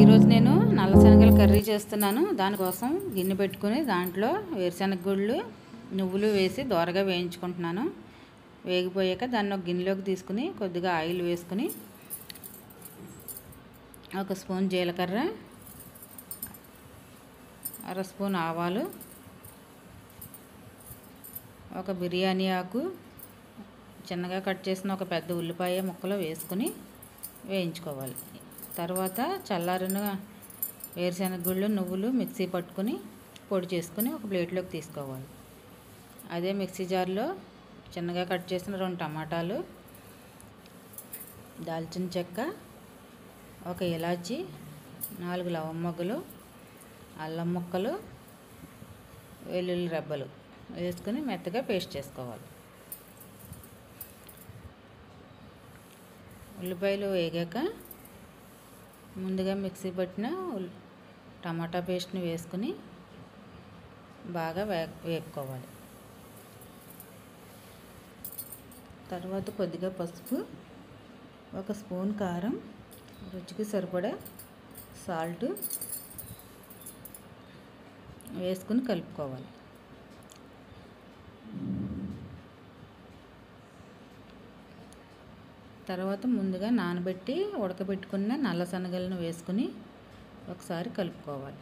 ఈరోజు నేను నల్ల శనగల కర్రీ చేస్తున్నాను దానికోసం గిన్నె పెట్టుకుని దాంట్లో వేరుశనగ గుళ్ళు నువ్వులు వేసి దోరగా వేయించుకుంటున్నాను వేగిపోయాక దాన్ని ఒక గిన్నెలోకి తీసుకుని కొద్దిగా ఆయిల్ వేసుకుని ఒక స్పూన్ జీలకర్ర అర స్పూన్ ఆవాలు ఒక బిర్యానీ ఆకు చిన్నగా కట్ చేసిన ఒక పెద్ద ఉల్లిపాయ ముక్కలు వేసుకుని వేయించుకోవాలి తర్వాత చల్లారిన వేరుశనగ గుళ్ళు నువ్వులు మిక్సీ పట్టుకుని పొడి చేసుకుని ఒక ప్లేట్లోకి తీసుకోవాలి అదే మిక్సీ జార్లో చిన్నగా కట్ చేసిన రెండు టమాటాలు దాల్చిన చెక్క ఒక ఇలాచి నాలుగు లవం మొగ్గలు అల్లం ముక్కలు వెల్లుల్లి రెబ్బలు వేసుకుని మెత్తగా పేస్ట్ చేసుకోవాలి ఉల్లిపాయలు వేగాక ముందుగా మిక్సీ పట్టిన ఉల్ టమాటా పేస్ట్ని వేసుకుని బాగా వే వేపుకోవాలి తర్వాత కొద్దిగా పసుపు ఒక స్పూన్ కారం రుచికి సరిపడా సాల్ట్ వేసుకుని కలుపుకోవాలి తర్వాత ముందుగా నానబెట్టి ఉడకబెట్టుకున్న నల్ల శనగలను వేసుకుని ఒకసారి కలుపుకోవాలి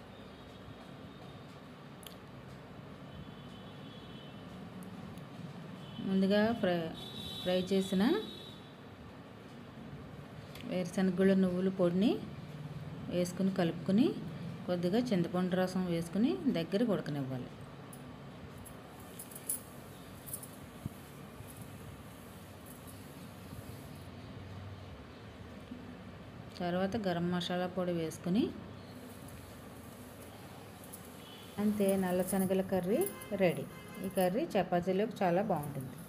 ముందుగా ఫ్రై ఫ్రై చేసిన వేరుశనగలు నువ్వుల పొడిని వేసుకుని కలుపుకొని కొద్దిగా చింతపండు రసం వేసుకుని దగ్గర ఉడకనివ్వాలి తర్వాత గరం మసాలా పొడి వేసుకుని అంతే నల్ల శనగల కర్రీ రెడీ ఈ కర్రీ చపాతీలోకి చాలా బాగుంటుంది